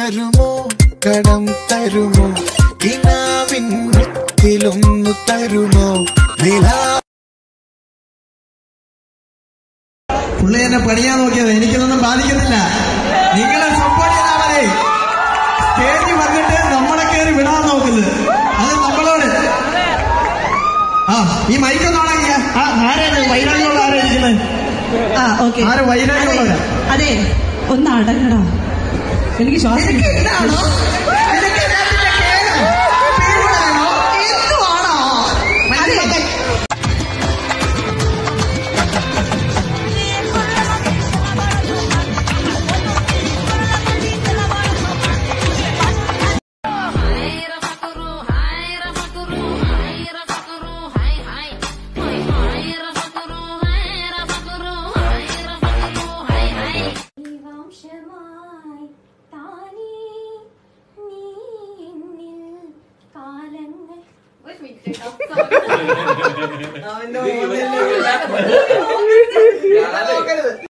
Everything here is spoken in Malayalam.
തരുമോ കടം തരുമോ കിനാവിൻ മുത്തിലൊന്നു തരുമോ നിലാ പുള്ളി എന്നെ പണിയാൻ നോക്കിയത് എനിക്കിതൊന്നും ബാധിക്കത്തില്ല നിങ്ങളെ സപ്പോർട്ട് ചെയ്താൽ മതി സ്റ്റേജിൽ വന്നിട്ട് നമ്മളെ കയറി വിടാൻ നോക്കുന്നത് അത് നമ്മളോട് ആ ഈ മൈക്കൊന്ന് ഓണാക്കിയ ആരാണ് വൈരാഗ്യമുള്ള ആരാ ഇരിക്കുന്നത് ആ ഓക്കെ ആര് വൈരാഗ്യമുള്ളവരാ അതെ ഒന്ന് അടങ്ങടാ എനിക്ക് ശ്വാസം ഇതാണോ നിനക്ക് ഇതിനകത്തിന്റെ കേരളം? തീരുമാനമാണോ? എന്തുവാണോ? അതെ ദൈവാംശമായി താനേ നീ എന്നിൽ കാലങ്ങൾ ഒരു മിനിറ്റ് കേട്ടോ